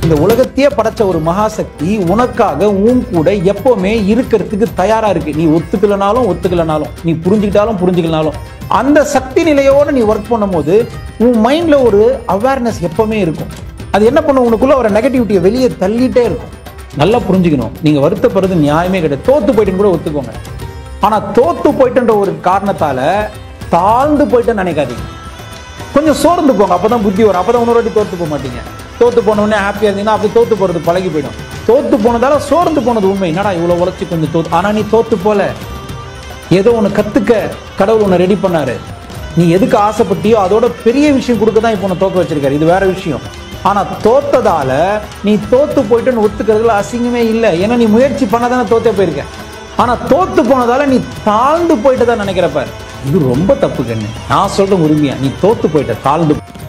இந்த உலகத்தையே படைச்ச ஒரு மகாசக்தி உனக்காக உன் கூட எப்பவுமே இருக்கிறதுக்கு தயாரா இருக்கு நீ ஒத்துக்கலனாலும் ஒத்துக்கலனாலும் நீ புரிஞ்சுக்கிட்டாலும் புரிஞ்சுக்கலனாலும் அந்த சக்தி நிலையோட நீ ஒர்க் பண்ணும்போது உன் மைண்ட்ல ஒரு அவேர்னஸ் எப்பவுமே இருக்கும் அது என்ன பண்ணும் உனக்குள்ள ஒரு நெகட்டிவிட்டியை வெளியே தள்ளிட்டே இருக்கும் நல்லா புரிஞ்சுக்கணும் நீங்க வருத்தப்படுறது நியாயமே கிடையாது தோத்து போயிட்டுன்னு கூட ஒத்துக்கோங்க ஆனா தோத்து போயிட்டுன்ற ஒரு காரணத்தால தாழ்ந்து போயிட்டேன்னு நினைக்காதீங்க கொஞ்சம் சோர்ந்து போங்க அப்பதான் புத்தி வரும் அப்பதான் இன்னொரு வாட்டி தோத்து போக மாட்டீங்க தோத்து போன உடனே ஹாப்பியா இருந்தீங்கன்னா அப்படி தோத்து போறது பழகி போயிடும் தோத்து போனதால சோர்ந்து போனது உண்மை என்னடா இவ்வளவு உழைச்சி கொஞ்சம் தோத்து ஆனா நீ தோத்து போல ஏதோ ஒன்று கத்துக்க கடவுள் உன்னை ரெடி பண்ணாரு நீ எதுக்கு ஆசைப்பட்டியோ அதோட பெரிய விஷயம் கொடுக்க தான் இப்போ உன்னை தோக்க வச்சிருக்காரு இது வேற விஷயம் ஆனா தோத்ததால நீ தோத்து போயிட்டுன்னு ஒத்துக்கிறதுல அசிங்கமே இல்லை ஏன்னா நீ முயற்சி பண்ணாதானே தோத்தே போயிருக்க ஆனா தோத்து போனதால நீ தாழ்ந்து போயிட்டு தான் நினைக்கிறப்ப இது ரொம்ப தப்பு கண்ணு நான் சொல்றேன் உரிமையா நீ தோத்து போயிட்ட தாழ்ந்து